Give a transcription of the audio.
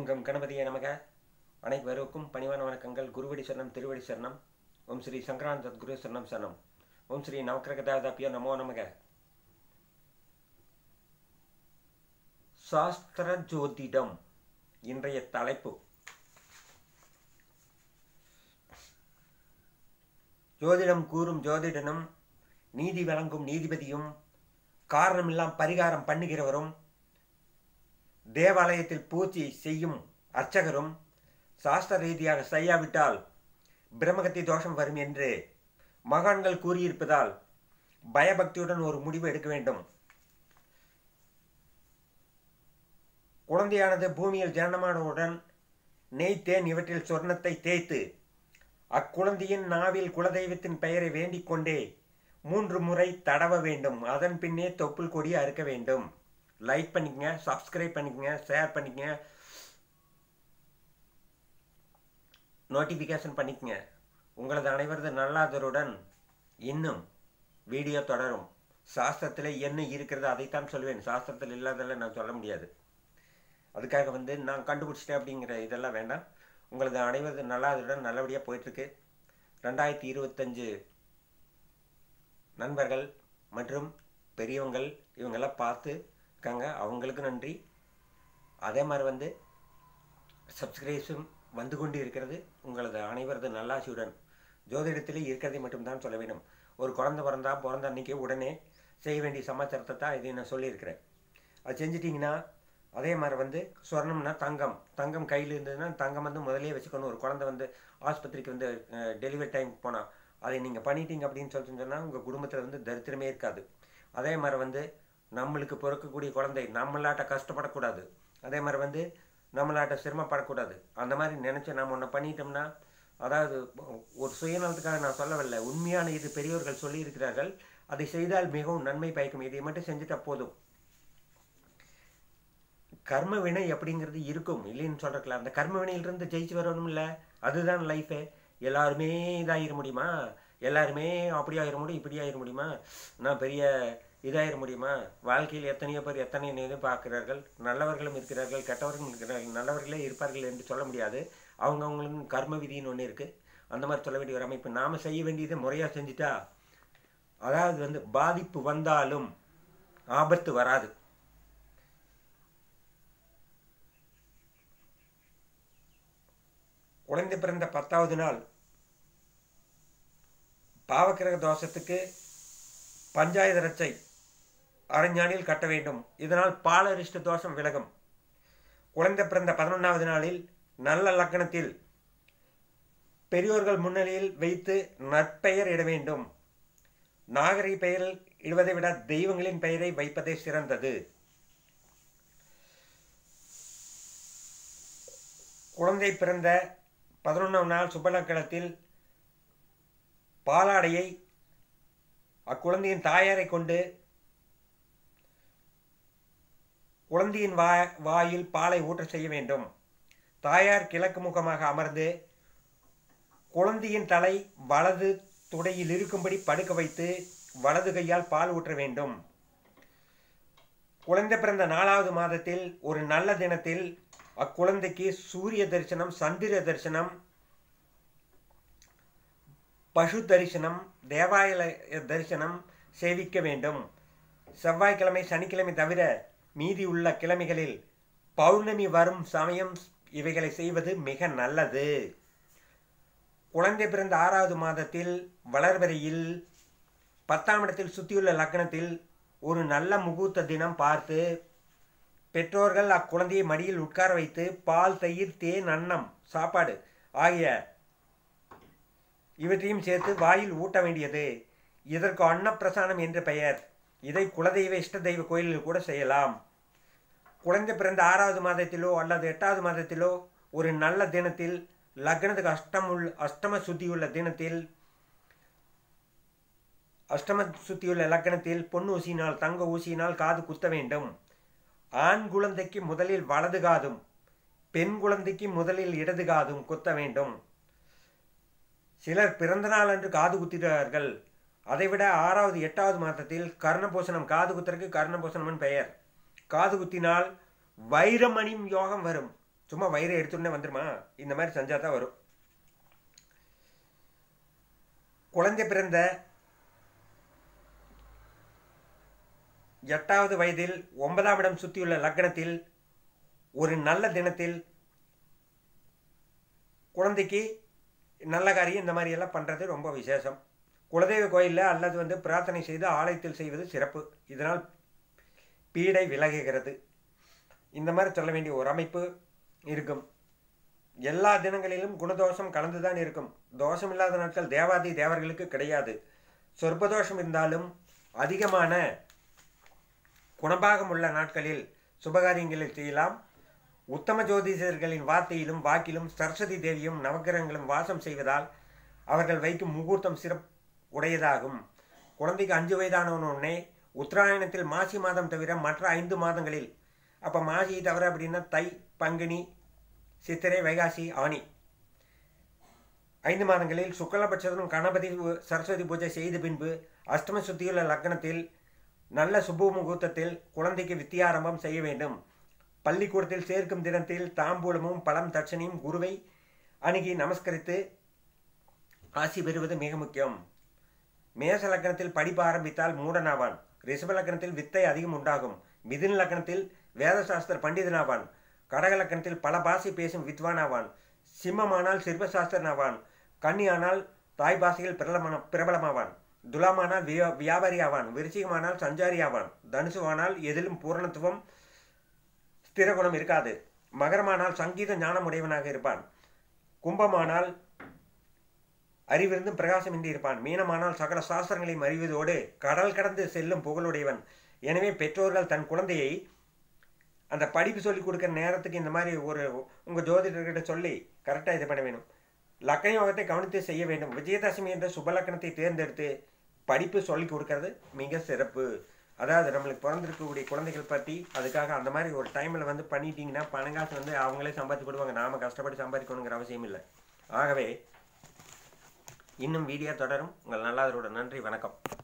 come கணபதியே நமக அனைவருக்கும் பணிவான வணக்கங்கள் குருவடி சரணம் திருவடி சரணம் ஓம் ஸ்ரீ சங்கராந்த குரு சரணம் சரணம் ஓம் ஸ்ரீ நவக்கிரகதாதாப்பியோ நமோ நமக சாஸ்திர ஜோதிடம் இன்றைய தலைப்பு ஜோதிடம் கூறும் ஜோதிடனும் நீதி வழங்கும் நீதிபதியும் காரணமெல்லாம் பரிகாரம் பண்ணுகிறவரும் தேவாலயத்தில் பூஜை செய்யும் அர்ச்சகரும் சாஸ்திர ரீதியாக செய்யாவிட்டால் பிரம்மகத்தி தோஷம் வரும் என்று மகான்கள் கூறியிருப்பதால் பயபக்தியுடன் ஒரு முடிவு எடுக்க வேண்டும் குழந்தையானது பூமியில் ஜனனமானவுடன் நெய் தேன் இவற்றில் சொர்ணத்தை தேய்த்து அக்குழந்தையின் நாவில் குலதெய்வத்தின் பெயரை வேண்டிக் கொண்டே மூன்று முறை தடவ வேண்டும் அதன் பின்னே தொப்புள் கொடி அறுக்க வேண்டும் லைக் பண்ணிக்கங்க சப்ஸ்கிரைப் பண்ணிக்கங்க ஷேர் பண்ணிக்கங்க நோட்டிஃபிகேஷன் பண்ணிக்கங்க உங்களது அனைவரது நல்லாதருடன் இன்னும் வீடியோ தொடரும் சாஸ்திரத்தில் என்ன இருக்கிறது அதைத்தான் சொல்வேன் சாஸ்திரத்தில் இல்லாதெல்லாம் நான் சொல்ல முடியாது அதுக்காக வந்து நான் கண்டுபிடிச்சிட்டேன் அப்படிங்கிற இதெல்லாம் வேண்டாம் உங்களது அனைவரது நல்லாதருடன் நல்லபடியாக போயிட்டுருக்கு ரெண்டாயிரத்தி இருபத்தஞ்சு நண்பர்கள் மற்றும் பெரியவங்கள் இவங்கெல்லாம் பார்த்து இருக்காங்க அவங்களுக்கு நன்றி அதே மாதிரி வந்து சப்ஸ்கிரைப்ஸும் வந்து கொண்டு இருக்கிறது உங்களது அனைவரது நல்லாசியுடன் ஜோதிடத்திலே இருக்கிறதை மட்டும்தான் சொல்ல வேண்டும் ஒரு குழந்தை பிறந்தா பிறந்த அன்றைக்கி உடனே செய்ய வேண்டிய சமாச்சாரத்தை தான் இதை நான் சொல்லியிருக்கிறேன் அது செஞ்சிட்டிங்கன்னா அதே மாதிரி வந்து சொர்ணம்னா தங்கம் தங்கம் கையில் இருந்ததுன்னா தங்கம் வந்து முதலே வச்சுக்கணும் ஒரு குழந்தை வந்து ஆஸ்பத்திரிக்கு வந்து டெலிவரி டைம் போனால் அதை நீங்கள் பண்ணிட்டீங்க அப்படின்னு சொல்லிட்டு சொன்னால் உங்கள் குடும்பத்தில் வந்து தரித்திரமே இருக்காது அதே மாதிரி வந்து நம்மளுக்கு பிறக்கக்கூடிய குழந்தை நம்மளாட்ட கஷ்டப்படக்கூடாது அதே மாதிரி வந்து நம்மளாட்ட சிரமப்படக்கூடாது அந்த மாதிரி நினச்சி நாம் ஒன்று பண்ணிட்டோம்னா அதாவது ஒரு சுயநலத்துக்காக நான் சொல்லவில்லை உண்மையான இது பெரியவர்கள் சொல்லியிருக்கிறார்கள் அதை செய்தால் மிகவும் நன்மை பயக்கும் இதை மட்டும் செஞ்சுட்டா போதும் கர்ம வினை அப்படிங்கிறது இருக்கும் இல்லைன்னு சொல்கிறக்கல அந்த கர்ம வினையிலிருந்து ஜெயிச்சு வரணும் இல்லை அதுதான் லைஃபே எல்லாருமே இதாகிட முடியுமா எல்லாருமே அப்படி ஆகிட முடியும் இப்படி ஆகிட முடியுமா நான் பெரிய இதாகிட முடியுமா வாழ்க்கையில் எத்தனையோ பேர் எத்தனை இது பார்க்கிறார்கள் நல்லவர்களும் இருக்கிறார்கள் கெட்டவர்களும் இருக்கிறார்கள் நல்லவர்களே இருப்பார்கள் என்று சொல்ல முடியாது அவங்கவுங்களுக்கு கர்ம விதின்னு ஒன்று இருக்குது அந்த மாதிரி சொல்ல வேண்டிய ஒரு அமைப்பு நாம் செய்ய வேண்டியதை முறையாக செஞ்சுட்டா அதாவது வந்து பாதிப்பு வந்தாலும் ஆபத்து வராது குழந்தை பிறந்த பத்தாவது நாள் பாவக்கிரக தோஷத்துக்கு பஞ்சாயத்து ரச்சை அரஞ்சாணியில் கட்ட வேண்டும் இதனால் பாலரிஷ்ட தோஷம் விலகும் குழந்தை பிறந்த பதினொன்றாவது நாளில் நல்ல லக்கணத்தில் பெரியோர்கள் முன்னிலையில் வைத்து நற்பெயர் இட வேண்டும் நாகரி பெயரில் இடுவதை விட தெய்வங்களின் பெயரை வைப்பதே சிறந்தது குழந்தை பிறந்த பதினொன்றாம் நாள் சுபலக்கணத்தில் பாலாடையை அக்குழந்தையின் தாயாரை கொண்டு குழந்தையின் வா வாயில் பாலை ஊற்ற செய்ய வேண்டும் தாயார் கிழக்கு முகமாக அமர்ந்து குழந்தையின் தலை வலது துடையில் இருக்கும்படி படுக்க வைத்து வலது கையால் பால் ஊற்ற வேண்டும் குழந்தை பிறந்த நாலாவது மாதத்தில் ஒரு நல்ல தினத்தில் அக்குழந்தைக்கு சூரிய தரிசனம் சந்திர தரிசனம் பசு தரிசனம் தேவாலய தரிசனம் சேவிக்க வேண்டும் செவ்வாய்க்கிழமை சனிக்கிழமை தவிர மீதி உள்ள கிழமைகளில் பௌர்ணமி வரும் சமயம் இவைகளை செய்வது மிக நல்லது குழந்தை பிறந்த ஆறாவது மாதத்தில் வளர்வரையில் பத்தாம் இடத்தில் சுற்றியுள்ள லக்னத்தில் ஒரு நல்ல முகூர்த்த தினம் பார்த்து பெற்றோர்கள் அக்குழந்தையை மடியில் உட்கார வைத்து பால் தயிர் தேன் அன்னம் சாப்பாடு ஆகிய இவற்றையும் சேர்த்து வாயில் ஊட்ட வேண்டியது இதற்கு அன்னப்பிரசானம் என்று பெயர் இதை குலதெய்வ இஷ்ட தெய்வ கோயிலில் கூட செய்யலாம் குழந்தை பிறந்த ஆறாவது மாதத்திலோ அல்லது எட்டாவது மாதத்திலோ ஒரு நல்ல தினத்தில் லக்னத்துக்கு அஷ்டம் உள்ள அஷ்டம சுத்தியுள்ள தினத்தில் அஷ்டம சுத்தியுள்ள லக்னத்தில் பொன் ஊசியினால் தங்க ஊசியினால் காது குத்த வேண்டும் ஆண் குழந்தைக்கு முதலில் வலது காதும் பெண் குழந்தைக்கு முதலில் இடது காதும் குத்த வேண்டும் சிலர் பிறந்த நாள் அன்று காது குத்திடுவார்கள் அதைவிட ஆறாவது எட்டாவது மாதத்தில் கர்ணபூசணம் காது குத்துறதுக்கு கர்ணபூசணம்னு பெயர் காது குத்தினால் வைரமணியும் யோகம் வரும் சும்மா வயிறு எடுத்துடனே வந்துருமா இந்த மாதிரி செஞ்சால் தான் வரும் குழந்தை பிறந்த எட்டாவது வயதில் ஒன்பதாம் இடம் சுற்றியுள்ள லக்னத்தில் ஒரு நல்ல தினத்தில் குழந்தைக்கு நல்ல காரியம் இந்த மாதிரி எல்லாம் பண்ணுறது ரொம்ப விசேஷம் குலதெய்வ கோயிலில் அல்லது வந்து பிரார்த்தனை செய்து ஆலயத்தில் செய்வது சிறப்பு இதனால் பீடை விலகுகிறது இந்த மாதிரி சொல்ல வேண்டிய ஒரு அமைப்பு இருக்கும் எல்லா தினங்களிலும் குணதோஷம் கலந்துதான் இருக்கும் தோஷம் இல்லாத நாட்கள் தேவாதி தேவர்களுக்கு கிடையாது சொற்பதோஷம் இருந்தாலும் அதிகமான குணபாகம் உள்ள நாட்களில் சுபகாரியங்களில் செய்யலாம் உத்தம ஜோதிஷர்களின் வார்த்தையிலும் வாக்கிலும் சரஸ்வதி தேவியும் நவக்கிரகங்களும் வாசம் செய்வதால் அவர்கள் வைக்கும் முகூர்த்தம் சிறப்பு உடையதாகும் குழந்தைக்கு அஞ்சு வயதானவன உடனே உத்தராயணத்தில் மாசி மாதம் தவிர மற்ற ஐந்து மாதங்களில் அப்போ மாசி தவிர அப்படின்னா தை பங்குனி சித்திரை வைகாசி ஆணி ஐந்து மாதங்களில் சுக்லபட்சத்திலும் கணபதி சரஸ்வதி பூஜை செய்த பின்பு அஷ்டம சுத்தியுள்ள லக்னத்தில் நல்ல சுப முகூர்த்தத்தில் குழந்தைக்கு வித்தியாரம்பம் செய்ய வேண்டும் பள்ளிக்கூடத்தில் சேர்க்கும் தினத்தில் தாம்பூலமும் பழம் தட்சணையும் குருவை அணுகி நமஸ்கரித்து ஆசி பெறுவது மிக முக்கியம் மேச லக்கணத்தில் படிப்பு ஆரம்பித்தால் மூடனாவான் ரிஷப லக்கணத்தில் வித்தை அதிகம் உண்டாகும் மிதுன லக்கணத்தில் வேதசாஸ்திர பண்டிதனாவான் கடக லக்கணத்தில் பல பாஷை பேசும் வித்வானாவான் சிம்மமானால் சிற்பசாஸ்திரனாவான் கன்னி ஆனால் தாய் பாஷையில் பிரபலமான பிரபலமாவான் துலாமானால் வியா வியாபாரி ஆவான் விருச்சிகமானால் சஞ்சாரி ஆவான் தனுசுவானால் எதிலும் பூரணத்துவம் ஸ்திர குணம் இருக்காது மகரமானால் சங்கீத ஞானம் உடையவனாக இருப்பான் கும்பமானால் அறிவிருந்தும் பிரகாசமின்றி இருப்பான் மீனமானால் சகல சாஸ்திரங்களையும் அறிவதோடு கடல் கடந்து செல்லும் புகழுடையவன் எனவே பெற்றோர்கள் தன் குழந்தையை அந்த படிப்பு சொல்லி கொடுக்குற நேரத்துக்கு இந்த மாதிரி ஒரு உங்கள் ஜோதிடர்கிட்ட சொல்லி கரெக்டாக இது பண்ண வேணும் லக்கண யோகத்தை கவனித்து செய்ய வேண்டும் விஜயதசமி என்ற சுபலக்கணத்தை தேர்ந்தெடுத்து படிப்பு சொல்லி கொடுக்கறது மிக சிறப்பு அதாவது நம்மளுக்கு பிறந்திருக்கக்கூடிய குழந்தைகள் பற்றி அதுக்காக அந்த மாதிரி ஒரு டைமில் வந்து பண்ணிட்டீங்கன்னா பணங்காசு வந்து அவங்களே சம்பாதிச்சு கொடுவாங்க நாம் கஷ்டப்பட்டு சம்பாதிக்கணுங்கிற அவசியம் இல்லை ஆகவே இன்னும் வீடியோ தொடரும் உங்கள் நல்லாதரோட நன்றி வணக்கம்